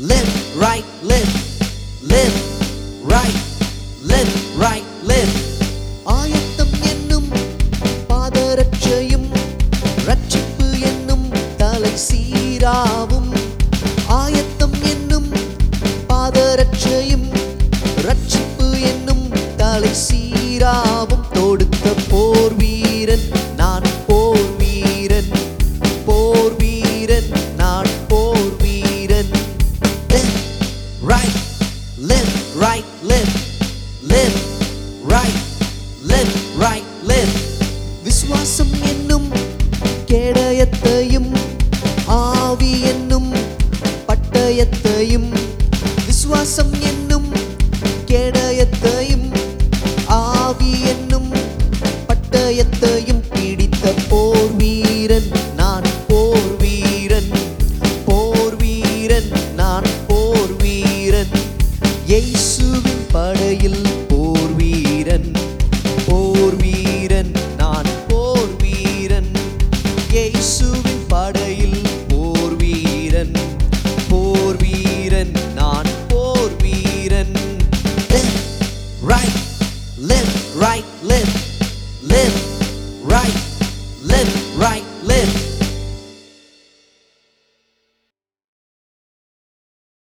live right, live, live right, live right, live. ஆயத்தம் என்னும் பாதரட்சையும் ரட்சிப்பு என்னும் தலை சீராவும் ஆயத்தம் என்னும் பாதரட்சையும் ரட்சிப்பு என்னும் தலை சீராவும் தொடுத்த போர் வீரன் நான் போர் வீரன் போர் வீரன் நான் போர் வீரன் live right live right live live right live right live விசுவாசம் என்னும் கேடயத்தையும் ஆவி என்னும் பட்டயத்தையும் விசுவாசம் என்னும் கேடயத்தையும் ஆவி என்னும் பட்டயத்தையும் பிடித்த போர் வீரன் நான் போர் வீரன் போர் வீரன் நான் போர் வீரன் இயேசுவின் படையில் போர் வீரன் போர் வீரன் நான் போர் வீரன் இயேசுவின் படையில் போர் வீரன் போர் வீரன் நான் போர் வீரன் live right live right